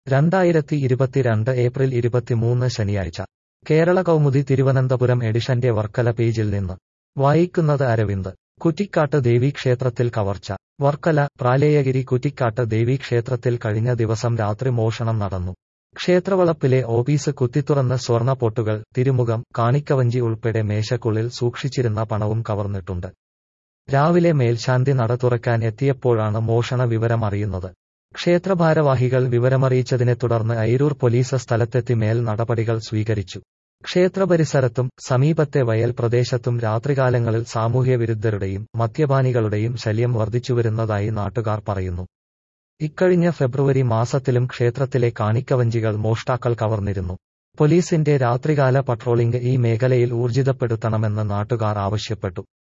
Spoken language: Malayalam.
രണ്ടായിരത്തി ഇരുപത്തിരണ്ട് ഏപ്രിൽ ഇരുപത്തിമൂന്ന് ശനിയാഴ്ച കേരള കൗമുദി തിരുവനന്തപുരം എഡിഷന്റെ വർക്കല പേജിൽ നിന്ന് വായിക്കുന്നത് അരവിന്ദ് കുറ്റിക്കാട്ട് ദേവീക്ഷേത്രത്തിൽ കവർച്ച വർക്കല പ്രാലേയഗിരി കുറ്റിക്കാട്ട് ദേവീക്ഷേത്രത്തിൽ കഴിഞ്ഞ ദിവസം രാത്രി മോഷണം നടന്നു ക്ഷേത്രവളപ്പിലെ ഓഫീസ് കുത്തിത്തുറന്ന് സ്വർണ്ണ പൊട്ടുകൾ തിരുമുഖം കാണിക്കവഞ്ചി ഉൾപ്പെടെ മേശക്കുള്ളിൽ സൂക്ഷിച്ചിരുന്ന പണവും കവർന്നിട്ടുണ്ട് രാവിലെ മേൽശാന്തി നട തുറക്കാൻ എത്തിയപ്പോഴാണ് മോഷണ വിവരം അറിയുന്നത് ക്ഷേത്രഭാരവാഹികൾ വിവരമറിയിച്ചതിനെ തുടർന്ന് അയിരൂർ പോലീസ് സ്ഥലത്തെത്തി മേൽ നടപടികൾ സ്വീകരിച്ചു ക്ഷേത്രപരിസരത്തും സമീപത്തെ വയൽ പ്രദേശത്തും രാത്രികാലങ്ങളിൽ സാമൂഹ്യവിരുദ്ധരുടെയും മദ്യപാനികളുടെയും ശല്യം വർദ്ധിച്ചുവരുന്നതായി നാട്ടുകാർ പറയുന്നു ഇക്കഴിഞ്ഞ ഫെബ്രുവരി മാസത്തിലും ക്ഷേത്രത്തിലെ കാണിക്കവഞ്ചികൾ മോഷ്ടാക്കൾ കവർന്നിരുന്നു പോലീസിന്റെ രാത്രികാല പട്രോളിംഗ് ഈ മേഖലയിൽ ഊർജിതപ്പെടുത്തണമെന്ന് നാട്ടുകാർ ആവശ്യപ്പെട്ടു